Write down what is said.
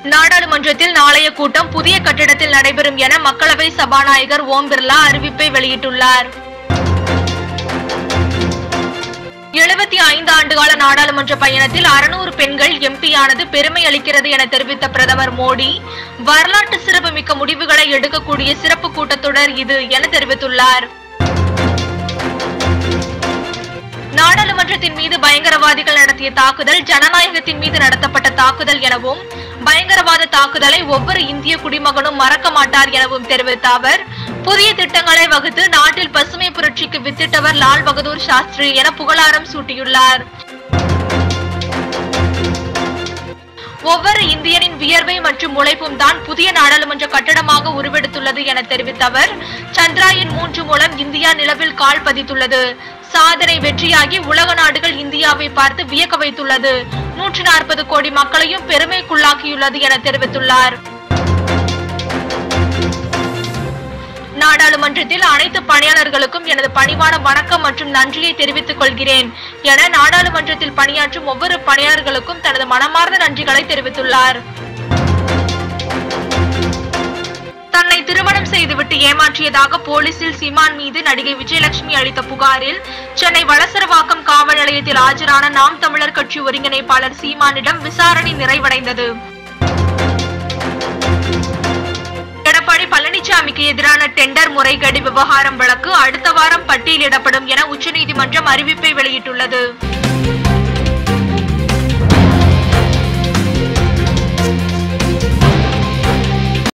நாடாளுமன்றத்தில் நாளைய கூட்டம் புதிய கட்டிடத்தில் நடைபெறும் என மக்களவை சபாநாயகர் ஓம் பிர்லா அறிவிப்பை வெளியிட்டுள்ளார் எழுபத்தி ஐந்து ஆண்டுகால நாடாளுமன்ற பயணத்தில் அறுநூறு பெண்கள் எம்பியானது பெருமை அளிக்கிறது என தெரிவித்த பிரதமர் மோடி வரலாற்று சிறப்புமிக்க முடிவுகளை எடுக்கக்கூடிய சிறப்பு கூட்டத்தொடர் இது என தெரிவித்துள்ளார் நாடாளுமன்றத்தின் மீது பயங்கரவாதிகள் நடத்திய தாக்குதல் ஜனநாயகத்தின் மீது நடத்தப்பட்ட தாக்குதல் எனவும் பயங்கரவாத தாக்குதலை ஒவ்வொரு இந்திய குடிமகனும் மறக்க மாட்டார் எனவும் தெரிவித்த அவர் புதிய திட்டங்களை வகுத்து நாட்டில் பசுமை புரட்சிக்கு வித்திட்டவர் லால் பகதூர் சாஸ்திரி என புகழாரம் சூட்டியுள்ளார் ஒவ்வொரு இந்தியனின் வியர்வை மற்றும் உழைப்பும் தான் புதிய நாடாளுமன்ற கட்டடமாக உருவெடுத்துள்ளது என தெரிவித்த அவர் சந்திராயன் மூன்று மூலம் இந்தியா நிலவில் கால் பதித்துள்ளது சாதனை வெற்றியாகி உலக நாடுகள் இந்தியாவை பார்த்து வியக்க வைத்துள்ளது நூற்றி நாற்பது கோடி மக்களையும் பெருமைக்குள்ளாக்கியுள்ளது என தெரிவித்துள்ளார் நாடாளுமன்றத்தில் அனைத்து பணியாளர்களுக்கும் எனது பணிவான வணக்கம் மற்றும் நன்றியை தெரிவித்துக் கொள்கிறேன் என நாடாளுமன்றத்தில் பணியாற்றும் ஒவ்வொரு பணியாளர்களுக்கும் தனது மனமார்ந்த நன்றிகளை தெரிவித்துள்ளார் தன்னை திருமணம் செய்துவிட்டு ஏமாற்றியதாக போலீசில் சீமான் மீது நடிகை விஜயலட்சுமி அளித்த புகாரில் சென்னை வளசரவாக்கம் காவல் நிலையத்தில் ஆஜரான நாம் தமிழர் கட்சி ஒருங்கிணைப்பாளர் சீமானிடம் விசாரணை நிறைவடைந்தது எடப்பாடி பழனிசாமிக்கு எதிரான டெண்டர் முறைகேடு விவகாரம் வழக்கு அடுத்த வாரம் பட்டியலிடப்படும் என உச்சநீதிமன்றம் அறிவிப்பை வெளியிட்டுள்ளது